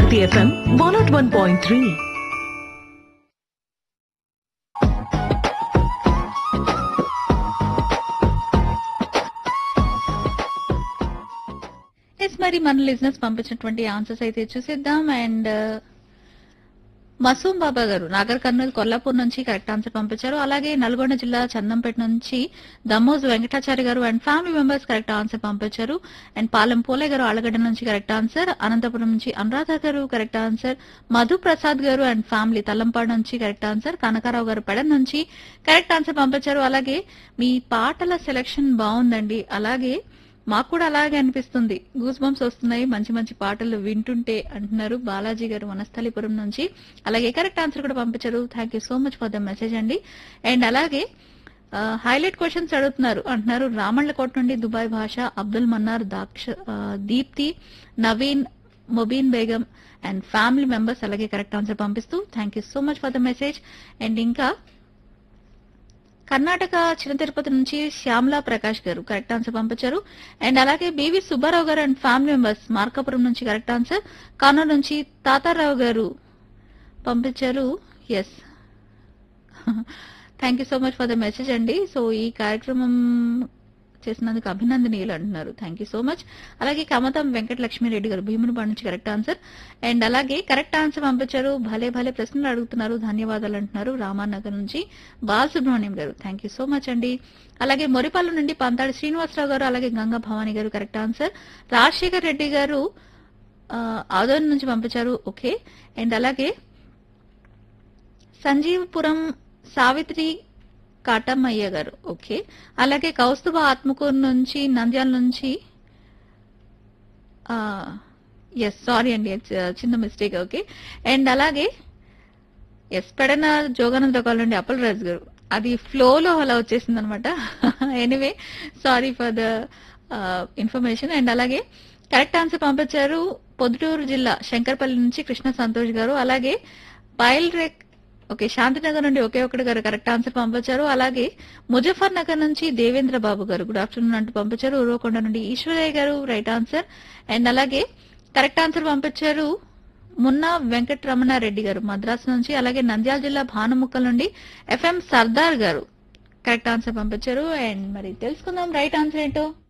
Bharati FM one nought one point three yes మరి మన లిజినెస్ పంపించినటువంటి ఆన్సర్స్ అయితే చూసేద్దాం అండ్ మసూమ్ బాబా గారు నాగర్ కర్నూలు కొల్లాపూర్ నుంచి కరెక్ట్ ఆన్సర్ పంపించారు అలాగే నల్గొండ జిల్లా చందంపేట నుంచి Dammoju Venkatachari garu and family members correct answer పంపించారు అండ్ పాలెం పోలే గారు ఆలగడ్డ నుంచి కరెక్ట్ ఆన్సర్ అనంతపురం నుంచి అనురాధ గారు కరెక్ట్ ఆన్సర్ మధు ప్రసాద్ గారు అండ్ ఫ్యామిలీ తల్లంపాడు నుంచి కరెక్ట్ ఆన్సర్ కనకారావు గారు పెడ నుంచి కరెక్ట్ ఆన్సర్ పంపించారు అలాగే మీ పాటల సెలెక్షన్ బాగుందండి అలాగే మాకు కూడా అలాగే అనిపిస్తుంది గూస్ బంప్స్ వస్తున్నాయి మంచి మంచి పాటలు వింటుంటే అంటున్నారు బాలాజీ గారు వనస్థలిపురం నుంచి అలాగే కరెక్ట్ ఆన్సర్ కూడా పంపించారు thank you so much for the message అండి అండ్ అలాగే హైలైట్ క్వశ్చన్స్ అడుగుతున్నారు అంటున్నారు రామళ్ళకోట నుండి దుబాయ్ భాష అబ్దుల్ మన్నార్ దాక్ష ఆ, Deepti Naveen Mobeen Begum and family members అలాగే కరెక్ట్ ఆన్సర్ పంపిస్తూ thank you so much for the message and ఇంకా కర్ణాటక చిన్న తిరుపతి నుంచి శ్యామలా ప్రకాష్ గారు కరెక్ట్ ఆన్సర్ పంపించారు అండ్ అలాగే BV Subbarao garu and family members Markapuram నుంచి కరెక్ట్ ఆన్సర్ కానూరు నుంచి తాతారావు గారు పంపించారు yes thank you so much for the message అండి సో ఈ కార్యక్రమం చేసినందుకు అభినందనీయులు అంటున్నారు థ్యాంక్ యూ సో మచ్ అలాగే కమతం వెంకట లక్ష్మీరెడ్డి గారు భీమునిపాడు నుంచి కరెక్ట్ ఆన్సర్ అండ్ అలాగే కరెక్ట్ ఆన్సర్ పంపించారు భలే భలే ప్రశ్నలు అడుగుతున్నారు ధన్యవాదాలు అంటున్నారు రామానగర్ నుంచి బాలసుబ్రహ్మణ్యం గారు థ్యాంక్ యూ సో మచ్ అండి అలాగే మొరిపల్లి నుండి పంతాడి శ్రీనివాసరావు గారు అలాగే గంగా భవాని గారు కరెక్ట్ ఆన్సర్ రాజశేఖర్ రెడ్డి గారు ఆ, ఆదోన్ నుంచి పంపించారు ఓకే అండ్ అలాగే సంజీవపురం సావిత్రి కాటమయ్య గారు ఓకే అలాగే కౌస్తుభ ఆత్మకూరు నుంచి నంద్యాల నుంచి ఎస్ సారీ అండి it's, uh, చిన్న మిస్టేక్ ఓకే అండ్ అలాగే ఎస్ పెడన జోగానంద కాల్ నుండి అప్పల్ రాజు గారు అది ఫ్లోలో అలా వచ్చేసింది అనమాట anyway sorry for the information and అలాగే కరెక్ట్ ఆన్సర్ పంపించారు పొద్దుటూరు జిల్లా శంకర్పల్లి నుంచి కృష్ణ సంతోష్ గారు అలాగే బయల్ రేక్ ఓకే శాంతినగర్ నుండి ఒకే ఒకటి గారు కరెక్ట్ ఆన్సర్ పంపించారు అలాగే ముజఫర్ నగర్ నుంచి దేవేంద్ర బాబు గారు గుడ్ ఆఫ్టర్నూన్ అంటూ పంపించారు ఉరవకొండ నుండి Eswaraiah garu right answer and అలాగే కరెక్ట్ ఆన్సర్ పంపించారు మున్నా వెంకటరమణారెడ్డి గారు మద్రాసు నుంచి అలాగే నంద్యాల జిల్లా భానుముక్కల నుండి ఎఫ్ఎం సర్దార్ గారు కరెక్ట్ ఆన్సర్ పంపించారు అండ్ మరి తెలుసుకుందాం రైట్ ఆన్సర్ ఏంటో